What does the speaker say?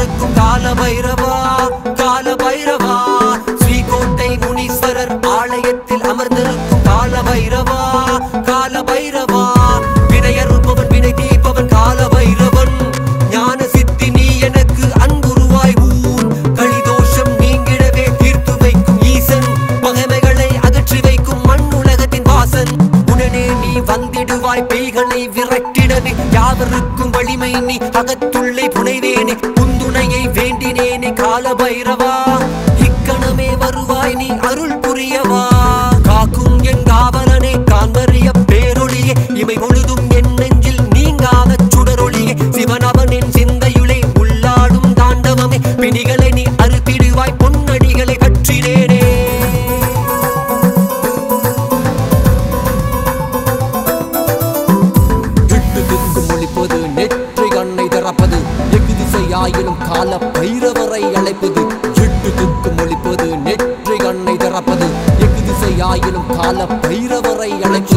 வந்திருக்கும் கால பைரவா கால பைரவா ஸ்ரீகோட்டை முனீஸ்வரர் ஆலயத்தில் அமர்ந்திருக்கும் கால பைரவா கால பைரவா வினையறுப்பவன் வினை தீர்ப்பவன் கால பைரவன் ஞான சித்தி நீ எனக்கு அன்புருவாய் ஊன் கலிதோஷம் நீங்கிடவே தீர்த்து வைக்கும் ஈசன் பகைமைகளை அகற்றி வைக்கும் மண்ணுலகத்தின் வாசன் உடனே நீ வந்திடுவாய் பேய்களை விரட்டிடவே யாவருக்கும் வலிமை நீ அகத்துள்ளே புனைவேனே புந்துணையை வேண்டினேனே கால பைரவா இக்கணமே வருவாய் நீ அருள் புரியவா காக்கும் என் காவலனே காண்பறிய பேரொளியே இமை முழுதும் என் நெஞ்சில் நீங்காத சுடரொளியே சிவனவன் என் சிந்தையுளே உள்ளாடும் தாண்டவமே பிணிகளை நீ அறுத்திடுவாய் பொன்னடிகளை கற்றினேனே விட்டு திக்கும் ஒழிப்பது நெற்றி கண்ணை திறப்பது எங்கு திசையாயினும் கால பைரவரை அழைப்பது விட்டு திக்கும் ஒழிப்பது நெற்றி கண்ணை திறப்பது எங்கு திசையாயினும் கால பைரவரை அழைப்பது